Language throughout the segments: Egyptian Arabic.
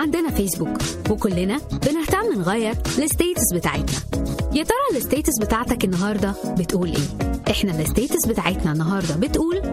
عندنا فيسبوك وكلنا بنهتم نغير الستيتس بتاعتنا يا ترى الستيتس بتاعتك النهارده بتقول ايه احنا الستيتس بتاعتنا النهارده بتقول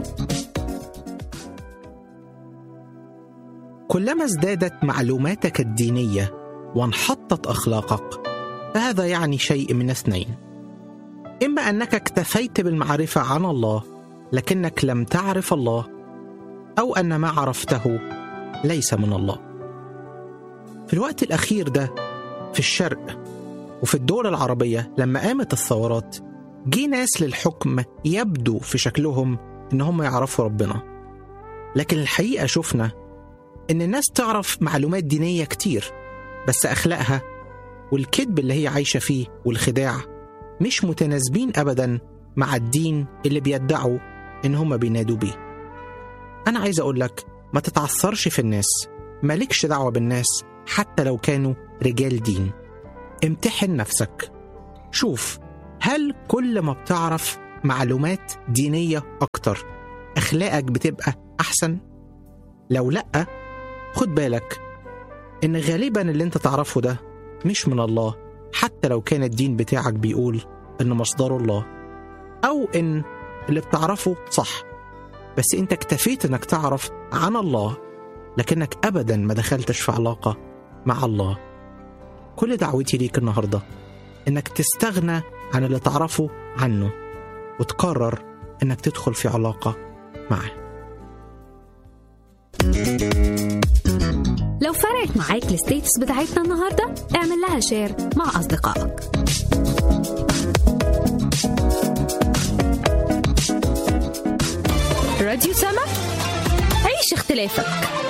كلما ازدادت معلوماتك الدينيه وانحطت اخلاقك فهذا يعني شيء من اثنين اما انك اكتفيت بالمعرفه عن الله لكنك لم تعرف الله او ان ما عرفته ليس من الله في الوقت الاخير ده في الشرق وفي الدول العربيه لما قامت الثورات جه ناس للحكم يبدو في شكلهم ان هم يعرفوا ربنا لكن الحقيقه شفنا ان الناس تعرف معلومات دينيه كتير بس اخلاقها والكذب اللي هي عايشه فيه والخداع مش متناسبين ابدا مع الدين اللي بيدعوا ان هم بينادوا بيه انا عايز اقول لك ما تتعثرش في الناس مالكش دعوه بالناس حتى لو كانوا رجال دين امتحن نفسك شوف هل كل ما بتعرف معلومات دينيه اكتر اخلاقك بتبقى احسن لو لا خد بالك ان غالبا اللي انت تعرفه ده مش من الله حتى لو كان الدين بتاعك بيقول ان مصدره الله او ان اللي بتعرفه صح بس انت اكتفيت انك تعرف عن الله لكنك ابدا ما دخلتش في علاقه مع الله كل دعوتي ليك النهارده انك تستغنى عن اللي تعرفه عنه وتقرر انك تدخل في علاقه معه لو فرقت معاك الستيتس بتاعتنا النهارده اعمل لها شير مع اصدقائك راديو سما عيش اختلافك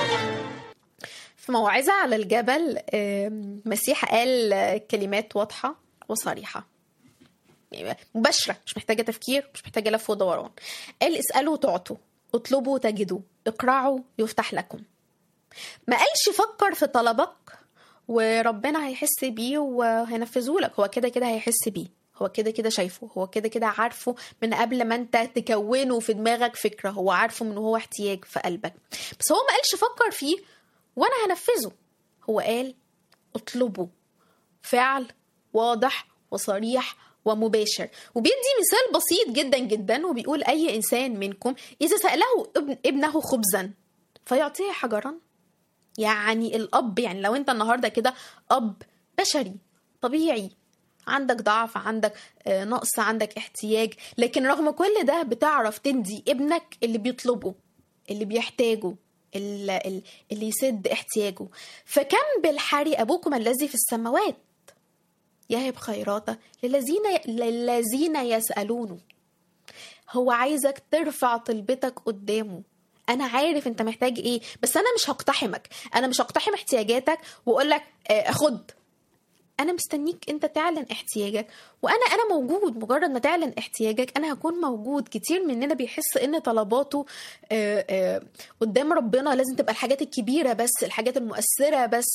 في موعظة على الجبل آم، مسيح قال كلمات واضحة وصريحة يعني مباشرة مش محتاجة تفكير مش محتاجة لف ودوران قال اسألوا تعطوا اطلبوا تجدوا اقرعوا يفتح لكم ما قالش فكر في طلبك وربنا هيحس بيه وهينفذه لك هو كده كده هيحس بيه هو كده كده شايفه هو كده كده عارفه من قبل ما انت تكونه في دماغك فكرة هو عارفه من هو احتياج في قلبك بس هو ما قالش فكر فيه وانا هنفذه هو قال اطلبوا فعل واضح وصريح ومباشر وبيدي مثال بسيط جدا جدا وبيقول اي انسان منكم اذا ساله ابن ابنه خبزا فيعطيه حجرا يعني الاب يعني لو انت النهارده كده اب بشري طبيعي عندك ضعف عندك آه، نقص عندك احتياج لكن رغم كل ده بتعرف تدي ابنك اللي بيطلبه اللي بيحتاجه ال- ال- اللي يسد احتياجه فكم بالحري ابوكم الذي في السماوات يهب خيراته للذين للذين يسالونه هو عايزك ترفع طلبتك قدامه انا عارف انت محتاج ايه بس انا مش هقتحمك انا مش هقتحم احتياجاتك واقول لك آه، خد انا مستنيك انت تعلن احتياجك وانا انا موجود مجرد ما تعلن احتياجك انا هكون موجود كتير مننا بيحس ان طلباته آه، آه، قدام ربنا لازم تبقى الحاجات الكبيره بس الحاجات المؤثره بس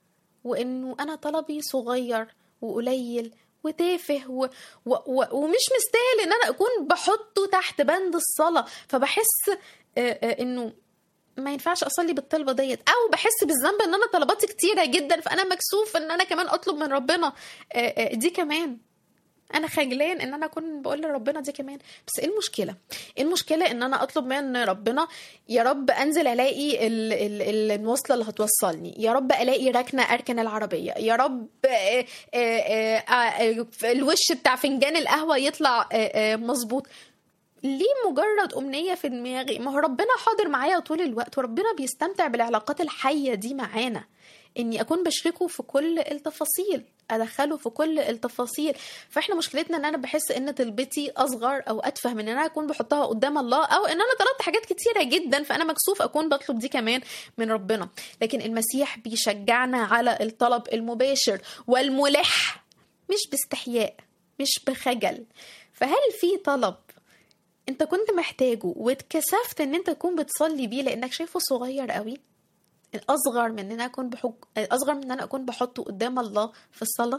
وانه انا طلبي صغير وقليل وتافه و... و... و... ومش مستاهل ان انا اكون بحطه تحت بند الصلاه فبحس آه، آه، انه ما ينفعش اصلي بالطلبه ديت او بحس بالذنب ان انا طلباتي كتيره جدا فانا مكسوف ان انا كمان اطلب من ربنا آه، آه، دي كمان انا خجلان ان انا اكون بقول لربنا دي كمان بس ايه المشكله ايه المشكله ان انا اطلب من ربنا يا رب انزل الاقي ال- ال- المواصله اللي هتوصلني يا رب الاقي ركنه اركن العربيه يا رب آه، آه، آه، آه، الوش بتاع فنجان القهوه يطلع آه، آه، مظبوط ليه مجرد أمنية في دماغي ما هو ربنا حاضر معايا طول الوقت وربنا بيستمتع بالعلاقات الحية دي معانا إني أكون بشركه في كل التفاصيل أدخله في كل التفاصيل فإحنا مشكلتنا إن أنا بحس إن طلبتي أصغر أو أتفه من إن أنا أكون بحطها قدام الله أو إن أنا طلبت حاجات كتيرة جدا فأنا مكسوف أكون بطلب دي كمان من ربنا لكن المسيح بيشجعنا على الطلب المباشر والملح مش باستحياء مش بخجل فهل في طلب انت كنت محتاجه واتكسفت ان انت تكون بتصلي بيه لانك شايفه صغير قوي اصغر من ان انا اكون بحج... اصغر من ان انا اكون بحطه قدام الله في الصلاه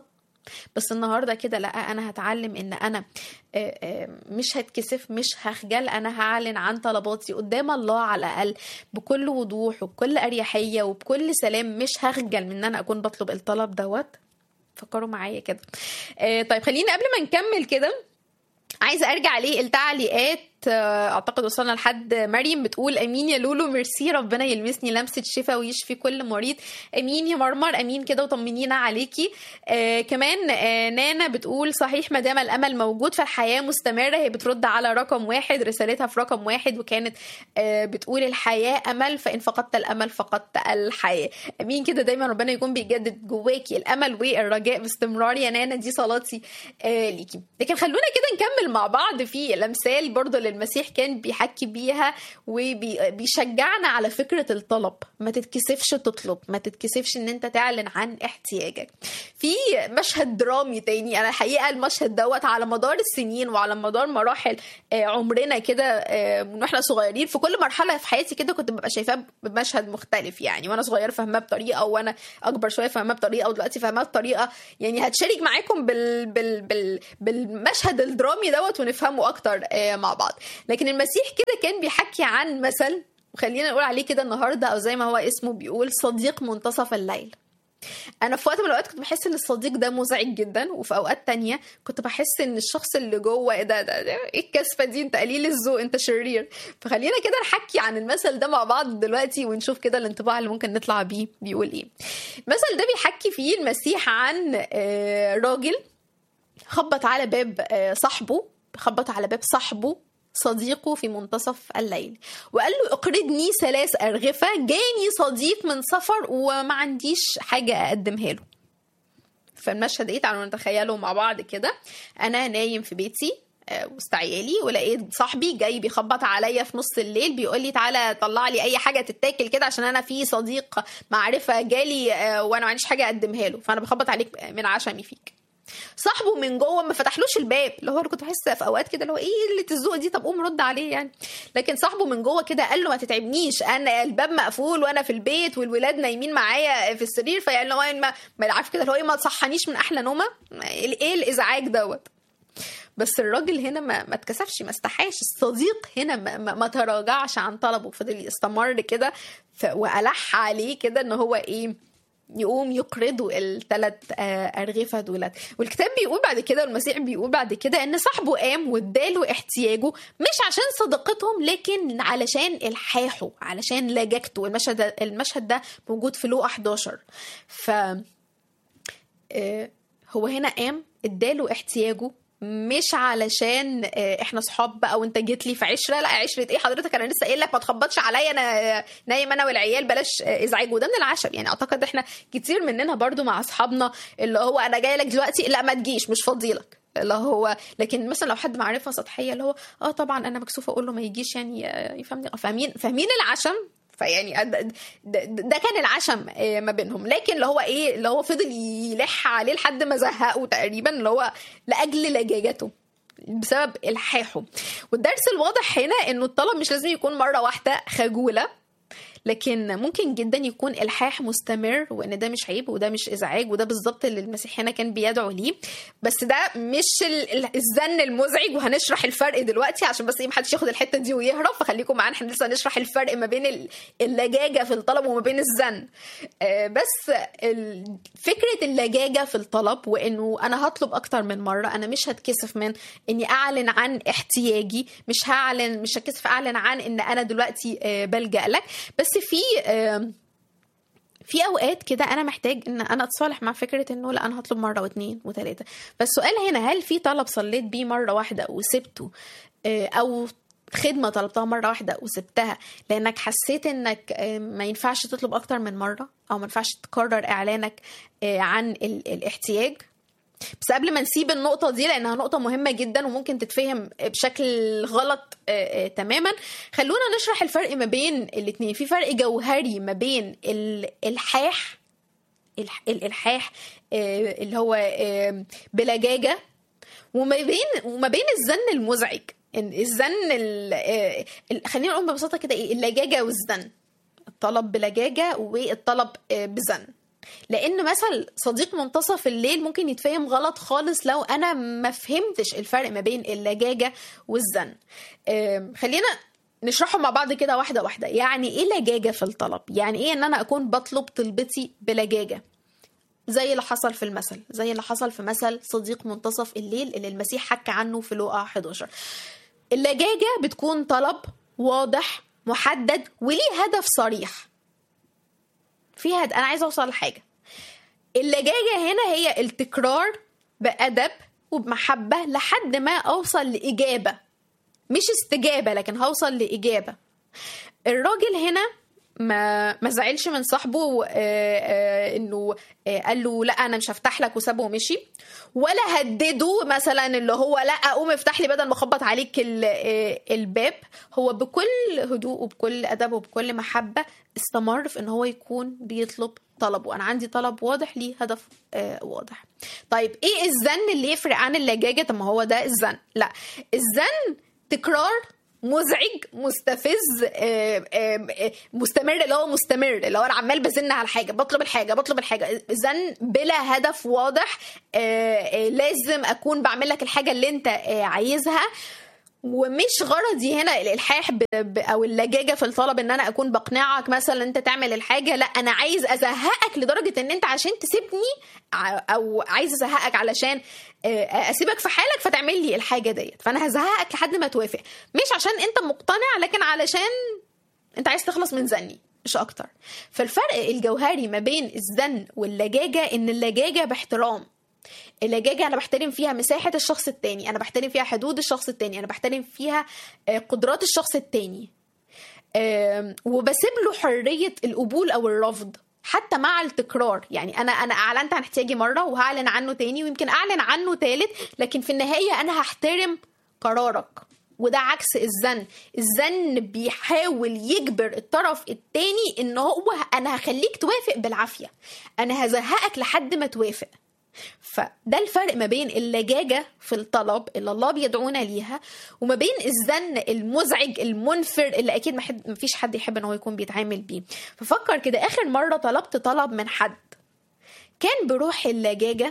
بس النهارده كده لا انا هتعلم ان انا آه، آه، مش هتكسف مش هخجل انا هعلن عن طلباتي قدام الله على الاقل بكل وضوح وبكل اريحيه وبكل سلام مش هخجل من ان انا اكون بطلب الطلب دوت فكروا معايا كده آه، طيب خلينا قبل ما نكمل كده عايزه ارجع للتعليقات آه، اعتقد وصلنا لحد مريم بتقول امين يا لولو ميرسي ربنا يلمسني لمسه شفاء ويشفي كل مريض امين يا مرمر امين كده وطمنينا عليكي آه كمان آه نانا بتقول صحيح ما دام الامل موجود فالحياه مستمره هي بترد على رقم واحد رسالتها في رقم واحد وكانت آه بتقول الحياه امل فان فقدت الامل فقدت الحياه امين كده دايما ربنا يكون بيجدد جواكي الامل والرجاء باستمرار يا نانا دي صلاتي آه ليكي لكن خلونا كده نكمل مع بعض في الامثال برضو اللي المسيح كان بيحكي بيها وبيشجعنا على فكره الطلب ما تتكسفش تطلب ما تتكسفش ان انت تعلن عن احتياجك في مشهد درامي تاني انا الحقيقه المشهد دوت على مدار السنين وعلى مدار مراحل آه، عمرنا كده آه، من واحنا صغيرين في كل مرحله في حياتي كده كنت ببقى شايفاه بمشهد مختلف يعني وانا صغيره فاهماه بطريقه وانا اكبر شويه فاهماه بطريقه ودلوقتي فاهماه بطريقه يعني هتشارك معاكم بال بال بال بالمشهد الدرامي دوت ونفهمه اكتر آه، مع بعض لكن المسيح كده كان بيحكي عن مثل وخلينا نقول عليه كده النهارده او زي ما هو اسمه بيقول صديق منتصف الليل انا في وقت من الاوقات كنت بحس ان الصديق ده مزعج جدا وفي اوقات تانية كنت بحس ان الشخص اللي جوه ايه ده, ده, ده ايه الكسفه دي انت قليل الذوق انت شرير فخلينا كده نحكي عن المثل ده مع بعض دلوقتي ونشوف كده الانطباع اللي ممكن نطلع بيه بيقول ايه المثل ده بيحكي فيه المسيح عن آه، راجل خبط على باب آه، صاحبه خبط على باب صاحبه صديقه في منتصف الليل وقال له اقرضني ثلاث أرغفة جاني صديق من سفر وما عنديش حاجة أقدمها له فالمشهد ايه تعالوا نتخيله مع بعض كده انا نايم في بيتي آه، وسط عيالي ولقيت صاحبي جاي بيخبط عليا في نص الليل بيقول لي تعالى طلع لي اي حاجه تتاكل كده عشان انا في صديق معرفه جالي آه، وانا ما عنديش حاجه اقدمها له فانا بخبط عليك من عشمي فيك صاحبه من جوه ما فتحلوش الباب اللي هو انا كنت بحس في اوقات كده اللي هو ايه قله الذوق دي طب قوم رد عليه يعني لكن صاحبه من جوه كده قال له ما تتعبنيش انا الباب مقفول وانا في البيت والولاد نايمين معايا في السرير فيعني لو ما ما عارف كده اللي هو ايه ما تصحنيش من احلى نومه ايه الازعاج دوت بس الراجل هنا ما ما اتكسفش ما استحاش الصديق هنا ما, ما, ما تراجعش عن طلبه فضل يستمر كده ف- والح عليه كده ان هو ايه يقوم يقرضوا الثلاث أرغفة دولت والكتاب بيقول بعد كده المسيح بيقول بعد كده إن صاحبه قام واداله احتياجه مش عشان صداقتهم لكن علشان الحاحه علشان لجاجته المشهد ده المشهد ده موجود في لو 11 ف آه، هو هنا قام اداله احتياجه مش علشان آه، احنا صحاب بقى وانت جيت لي في عشره لا عشره ايه حضرتك انا لسه قايل لك ما تخبطش عليا انا نايم انا والعيال بلاش آه، ازعاج وده من العشم يعني اعتقد احنا كتير مننا برضو مع اصحابنا اللي هو انا جاي لك دلوقتي لا ما تجيش مش فاضيلك اللي هو لكن مثلا لو حد معرفه سطحيه اللي هو اه طبعا انا مكسوفه اقول له ما يجيش يعني آه، يفهمني آه، فاهمين فاهمين العشم فيعني ده, ده, ده كان العشم آه، ما بينهم لكن اللي هو ايه اللي هو فضل يلح عليه لحد ما زهقه تقريبا اللي هو لاجل لجاجته بسبب الحاحه والدرس الواضح هنا انه الطلب مش لازم يكون مره واحده خجوله لكن ممكن جدا يكون الحاح مستمر وان ده مش عيب وده مش ازعاج وده بالظبط اللي المسيح هنا كان بيدعو ليه بس ده مش ال- ال- الزن المزعج وهنشرح الفرق دلوقتي عشان بس ايه محدش ياخد الحته دي ويهرب فخليكم معانا احنا لسه هنشرح الفرق ما بين ال- اللجاجه في الطلب وما بين الزن آه، بس ال- فكره اللجاجه في الطلب وانه انا هطلب اكتر من مره انا مش هتكسف من اني اعلن عن احتياجي مش هعلن مش هتكسف اعلن عن ان انا دلوقتي آه، بلجا لك بس في آم، في اوقات كده انا محتاج ان انا اتصالح مع فكره انه لا انا هطلب مره واثنين وثلاثه فالسؤال هنا هل في طلب صليت بيه مره واحده وسبته آه، او خدمه طلبتها مره واحده وسبتها لانك حسيت انك آه، ما ينفعش تطلب اكتر من مره او ما ينفعش تكرر اعلانك آه، عن ال- الاحتياج بس قبل ما نسيب النقطة دي لأنها نقطة مهمة جدا وممكن تتفهم بشكل غلط آه، آه، تماما خلونا نشرح الفرق ما بين الاتنين في فرق جوهري ما بين ال- الحاح الح- الالحاح آه، اللي هو آه، بلجاجة وما بين وما بين الزن المزعج إن الزن ال- آه، ال- خلينا نقول ببساطة كده ايه اللجاجة والزن الطلب بلجاجة والطلب آه، بزن لان مثل صديق منتصف الليل ممكن يتفهم غلط خالص لو انا ما فهمتش الفرق ما بين اللجاجه والزن آم، خلينا نشرحهم مع بعض كده واحده واحده يعني ايه لجاجه في الطلب يعني ايه ان انا اكون بطلب طلبتي بلجاجه زي اللي حصل في المثل زي اللي حصل في مثل صديق منتصف الليل اللي المسيح حكى عنه في لوقا 11 اللجاجة بتكون طلب واضح محدد وليه هدف صريح في هد... أنا عايزة أوصل لحاجة اللجاجة هنا هي التكرار بأدب وبمحبة لحد ما أوصل لإجابة مش استجابة لكن هوصل لإجابة الراجل هنا ما ما زعلش من صاحبه آه، آه، انه آه، قال له لا انا مش هفتح لك وسابه ومشي ولا هدده مثلا اللي هو لا قوم افتح لي بدل ما اخبط عليك ال- آه، الباب هو بكل هدوء وبكل ادب وبكل محبه استمر في ان هو يكون بيطلب طلبه انا عندي طلب واضح ليه هدف آه، واضح طيب ايه الزن اللي يفرق عن اللجاجه طب ما هو ده الزن لا الزن تكرار مزعج مستفز آه، آه، آه، مستمر اللي هو مستمر اللي هو انا عمال بزن على حاجه بطلب الحاجه بطلب الحاجه زن بلا هدف واضح آه، آه، لازم اكون بعمل لك الحاجه اللي انت آه، عايزها ومش غرضي هنا الالحاح ب... ب... او اللجاجه في الطلب ان انا اكون بقنعك مثلا انت تعمل الحاجه لا انا عايز ازهقك لدرجه ان انت عشان تسيبني ع- او عايز ازهقك علشان آه، اسيبك في حالك فتعمل لي الحاجه ديت فانا هزهقك لحد ما توافق مش عشان انت مقتنع لكن علشان انت عايز تخلص من زني مش اكتر فالفرق الجوهري ما بين الزن واللجاجه ان اللجاجه باحترام اللجاجة أنا بحترم فيها مساحة الشخص التاني أنا بحترم فيها حدود الشخص التاني أنا بحترم فيها آه، قدرات الشخص التاني آم، وبسيب له حرية القبول أو الرفض حتى مع التكرار يعني انا انا اعلنت عن احتياجي مره وهعلن عنه تاني ويمكن اعلن عنه تالت لكن في النهايه انا هحترم قرارك وده عكس الزن الزن بيحاول يجبر الطرف التاني ان هو انا هخليك توافق بالعافيه انا هزهقك لحد ما توافق فده الفرق ما بين اللجاجة في الطلب اللي الله بيدعونا ليها وما بين الزن المزعج المنفر اللي أكيد ما فيش حد يحب إن هو يكون بيتعامل بيه ففكر كده آخر مرة طلبت طلب من حد كان بروح اللجاجة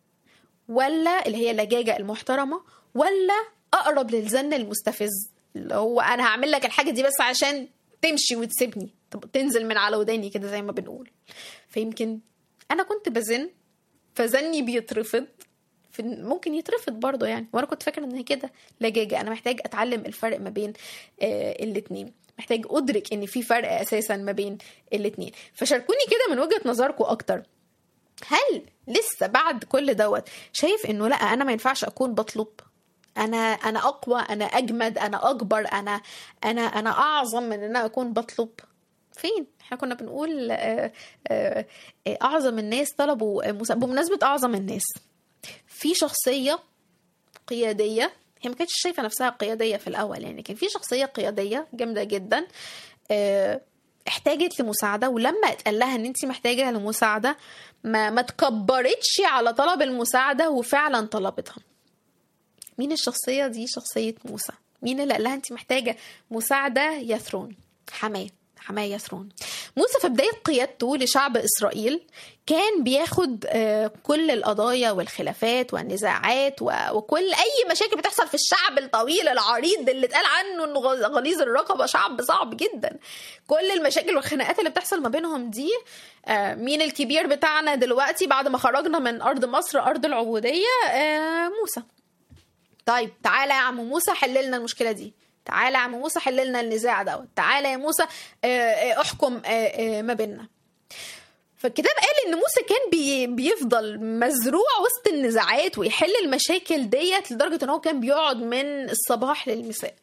ولا اللي هي اللجاجة المحترمة ولا أقرب للزن المستفز اللي هو أنا هعمل لك الحاجة دي بس عشان تمشي وتسيبني طب تنزل من على وداني كده زي ما بنقول فيمكن أنا كنت بزن فزني بيترفض في ممكن يترفض برضه يعني وانا كنت فاكره ان هي كده لجاجه انا محتاج اتعلم الفرق ما بين آه الاتنين محتاج ادرك ان في فرق اساسا ما بين الاتنين فشاركوني كده من وجهه نظركم اكتر هل لسه بعد كل دوت شايف انه لا انا ما ينفعش اكون بطلب انا انا اقوى انا اجمد انا اكبر انا انا انا اعظم من ان انا اكون بطلب فين احنا كنا بنقول آه، آه، آه، اعظم الناس طلبوا مسا... بمناسبه اعظم الناس في شخصيه قياديه هي ما كانتش شايفه نفسها قياديه في الاول يعني كان في شخصيه قياديه جامده جدا آه، احتاجت لمساعده ولما اتقال لها ان انت محتاجه لمساعده ما ما تكبرتش على طلب المساعده وفعلا طلبتها مين الشخصيه دي شخصيه موسى مين اللي قال لها انت محتاجه مساعده يثرون حماه حماه يثرون موسى في بداية قيادته لشعب إسرائيل كان بياخد آه، كل القضايا والخلافات والنزاعات و- وكل أي مشاكل بتحصل في الشعب الطويل العريض اللي اتقال عنه إنه غ- غليظ الرقبة شعب صعب جدا كل المشاكل والخناقات اللي بتحصل ما بينهم دي آه، مين الكبير بتاعنا دلوقتي بعد ما خرجنا من أرض مصر أرض العبودية آه، موسى طيب تعالى يا عم موسى حل لنا المشكله دي تعالى يا عم موسى حل لنا النزاع دوت تعالى يا موسى آه، آه، احكم آه، آه، ما بيننا فالكتاب قال ان موسى كان بي بيفضل مزروع وسط النزاعات ويحل المشاكل ديت لدرجه ان هو كان بيقعد من الصباح للمساء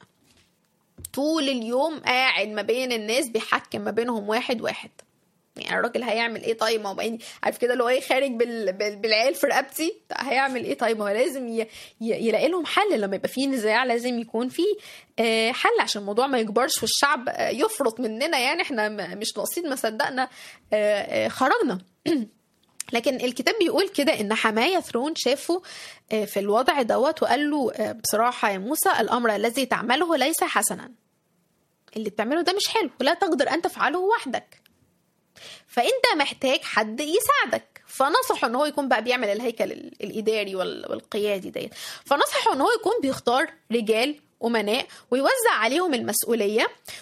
طول اليوم قاعد ما بين الناس بيحكم ما بينهم واحد واحد يعني الراجل هيعمل ايه طيب ما هو يعني عارف كده اللي هو ايه خارج بال... بال... بالعيال في رقبتي هيعمل ايه طيب ما هو لازم ي... ي... يلاقي لهم حل لما يبقى في نزاع لازم يكون في آه، حل عشان الموضوع ما يكبرش والشعب آه، يفرط مننا يعني احنا م- مش ناقصين ما صدقنا آه، آه، خرجنا لكن الكتاب بيقول كده ان حماية ثرون شافه آه، في الوضع دوت وقال له آه، بصراحة يا موسى الأمر الذي تعمله ليس حسنا اللي بتعمله ده مش حلو ولا تقدر أن تفعله وحدك فانت محتاج حد يساعدك فنصحه ان هو يكون بقى بيعمل الهيكل ال- الاداري وال- والقيادي ديت فنصحه ان هو يكون بيختار رجال أمناء ويوزع عليهم المسؤولية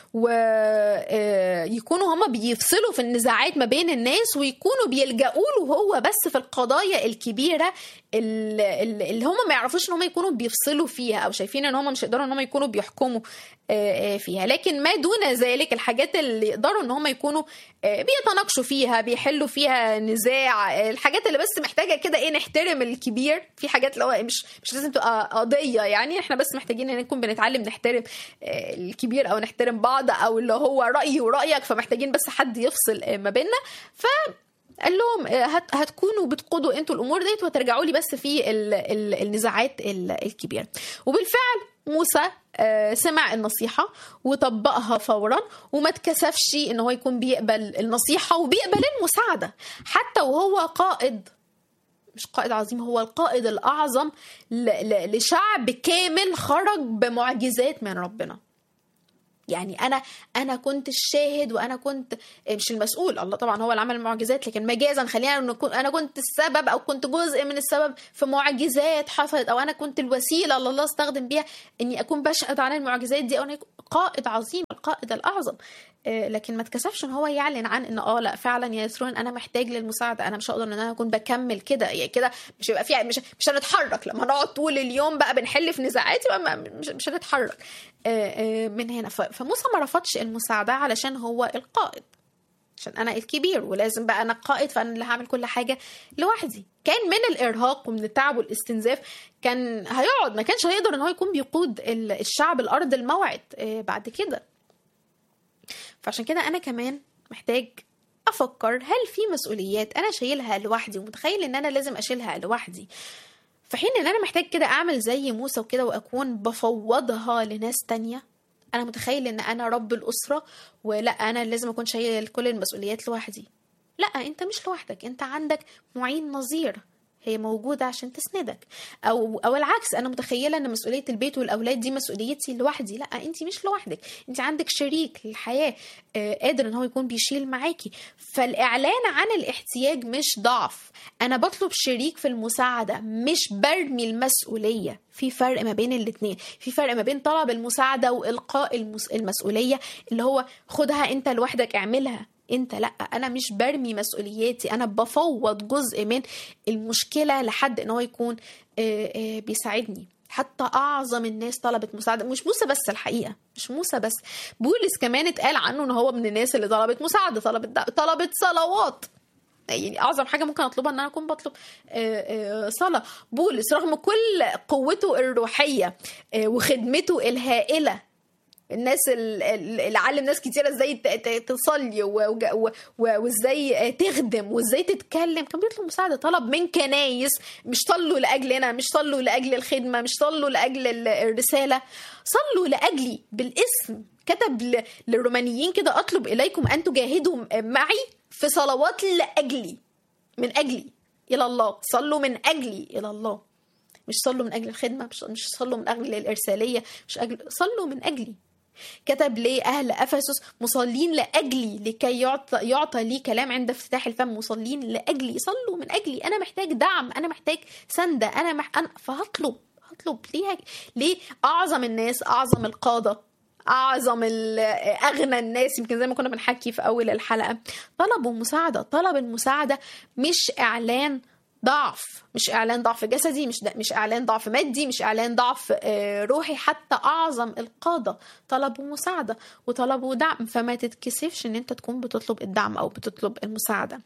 ويكونوا هما بيفصلوا في النزاعات ما بين الناس ويكونوا بيلجأوا له هو بس في القضايا الكبيرة ال- ال- اللي هما ما يعرفوش ان هما يكونوا بيفصلوا فيها او شايفين ان هما مش يقدروا ان هما يكونوا بيحكموا آه، آه، فيها لكن ما دون ذلك الحاجات اللي يقدروا ان هم يكونوا آه، بيتناقشوا فيها بيحلوا فيها نزاع آه، الحاجات اللي بس محتاجه كده ايه نحترم الكبير في حاجات اللي هو مش مش لازم تبقى قضيه يعني احنا بس محتاجين ان نكون بنتعلم نحترم آه، الكبير او نحترم بعض او اللي هو رايي ورايك فمحتاجين بس حد يفصل آه، ما بيننا ف قال لهم آه، هت هتكونوا بتقودوا انتوا الامور ديت وترجعوا لي بس في ال ال النزاعات ال- الكبيره وبالفعل موسى آه، سمع النصيحه وطبقها فورا وما اتكسفش ان هو يكون بيقبل النصيحه وبيقبل المساعده حتى وهو قائد مش قائد عظيم هو القائد الاعظم ل- ل- لشعب كامل خرج بمعجزات من ربنا يعني انا انا كنت الشاهد وانا كنت مش المسؤول الله طبعا هو اللي عمل المعجزات لكن مجازا خلينا نكون انا كنت السبب او كنت جزء من السبب في معجزات حصلت او انا كنت الوسيله اللي الله استخدم بيها اني اكون بشهد عن المعجزات دي او أنا أكون قائد عظيم القائد الاعظم آه، لكن ما اتكسفش ان هو يعلن عن ان اه لا فعلا يا يسرون انا محتاج للمساعده انا مش هقدر ان انا اكون بكمل كده يعني كده مش هيبقى في مش مش هنتحرك لما نقعد طول اليوم بقى بنحل في نزاعات يبقى ما- مش مش هنتحرك آه، آه، من هنا ف- فموسى ما رفضش المساعده علشان هو القائد عشان انا الكبير ولازم بقى انا القائد فانا اللي هعمل كل حاجه لوحدي كان من الارهاق ومن التعب والاستنزاف كان هيقعد ما كانش هيقدر ان هو يكون بيقود ال- الشعب الارض الموعد آه، بعد كده فعشان كده انا كمان محتاج افكر هل في مسؤوليات انا شايلها لوحدي ومتخيل ان انا لازم اشيلها لوحدي في حين ان انا محتاج كده اعمل زي موسى وكده واكون بفوضها لناس تانية انا متخيل ان انا رب الاسره ولا انا لازم اكون شايل كل المسؤوليات لوحدي لا انت مش لوحدك انت عندك معين نظير هي موجودة عشان تسندك أو أو العكس أنا متخيلة إن مسؤولية البيت والأولاد دي مسؤوليتي لوحدي لا أنت مش لوحدك أنت عندك شريك للحياة آه، قادر إن هو يكون بيشيل معاكي فالإعلان عن الاحتياج مش ضعف أنا بطلب شريك في المساعدة مش برمي المسؤولية في فرق ما بين الاتنين في فرق ما بين طلب المساعدة وإلقاء المس- المسؤولية اللي هو خدها أنت لوحدك اعملها انت لا انا مش برمي مسؤولياتي انا بفوض جزء من المشكله لحد ان هو يكون آه، آه، بيساعدني حتى اعظم الناس طلبت مساعده مش موسى بس الحقيقه مش موسى بس بولس كمان اتقال عنه ان هو من الناس اللي طلبت مساعده طلبت طلبت صلوات يعني اعظم حاجه ممكن اطلبها ان انا اكون بطلب آه، آه، صلاه بولس رغم كل قوته الروحيه آه، وخدمته الهائله الناس ال- ال- اللي علم ناس كتيره ازاي ت- ت- تصلي و- وج- و- و- وازاي تخدم وازاي تتكلم كان بيطلب مساعده طلب من كنايس مش صلوا لاجلنا مش صلوا لاجل الخدمه مش صلوا لاجل ال- الرساله صلوا لاجلي بالاسم كتب ل- للرومانيين كده اطلب اليكم ان تجاهدوا معي في صلوات لاجلي من اجلي الى الله صلوا من اجلي الى الله مش صلوا من اجل الخدمه مش مش صلوا من اجل الارساليه مش اجل صلوا من اجلي كتب لأهل أفسس مصلين لأجلي لكي يعطى, يعطى لي كلام عند افتتاح الفم مصلين لأجلي صلوا من أجلي أنا محتاج دعم أنا محتاج سندة أنا, مح... أنا فهطلب هطلب ليه ليه أعظم الناس أعظم القادة اعظم ال- اغنى الناس يمكن زي ما كنا بنحكي في اول الحلقه طلبوا مساعده طلب المساعده مش اعلان ضعف مش اعلان ضعف جسدي مش مش اعلان ضعف مادي مش اعلان ضعف آه، روحي حتى اعظم القاده طلبوا مساعده وطلبوا دعم فما تتكسفش ان انت تكون بتطلب الدعم او بتطلب المساعده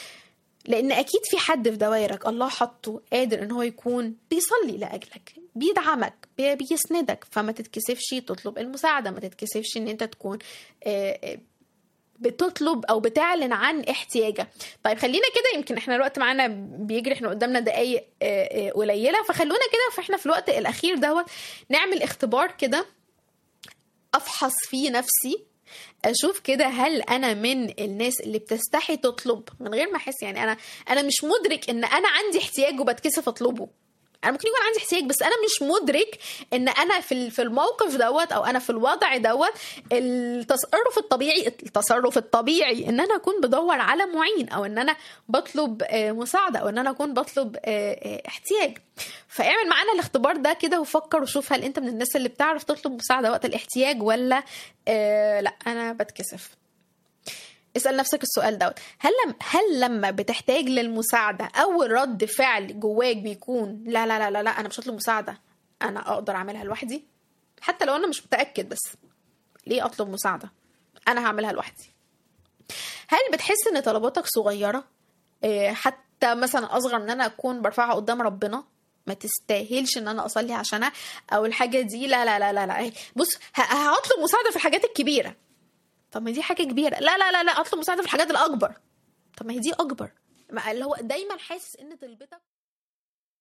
لان اكيد في حد في دوائرك الله حطه قادر ان هو يكون بيصلي لاجلك بيدعمك بي- بيسندك فما تتكسفش تطلب المساعده ما تتكسفش ان انت تكون آه، آه، بتطلب او بتعلن عن احتياجك طيب خلينا كده يمكن احنا الوقت معانا بيجري احنا قدامنا دقايق آه، آه، قليله فخلونا كده فاحنا في الوقت الاخير دوت نعمل اختبار كده افحص فيه نفسي اشوف كده هل انا من الناس اللي بتستحي تطلب من غير ما احس يعني انا انا مش مدرك ان انا عندي احتياج وبتكسف اطلبه انا ممكن يكون عندي احتياج بس انا مش مدرك ان انا في ال- في الموقف دوت او انا في الوضع دوت التصرف الطبيعي التصرف الطبيعي ان انا اكون بدور على معين او ان انا بطلب آه، مساعده او ان انا اكون بطلب آه، آه، احتياج فاعمل معانا الاختبار ده كده وفكر وشوف هل انت من الناس اللي بتعرف تطلب مساعده وقت الاحتياج ولا آه، لا انا بتكسف اسال نفسك السؤال دوت هل لم هل لما بتحتاج للمساعده اول رد فعل جواك بيكون لا لا لا لا, لا انا مش هطلب مساعده انا اقدر اعملها لوحدي حتى لو انا مش متاكد بس ليه اطلب مساعده انا هعملها لوحدي هل بتحس ان طلباتك صغيره إيه، حتى مثلا اصغر من ان انا اكون برفعها قدام ربنا ما تستاهلش ان انا اصلي عشانها او الحاجه دي لا لا لا لا لا بص ه- هطلب مساعده في الحاجات الكبيره طب ما دي حاجه كبيره لا لا لا لا اطلب مساعده في الحاجات الاكبر طب ما هي دي اكبر ما اللي هو دايما حاسس ان طلبتك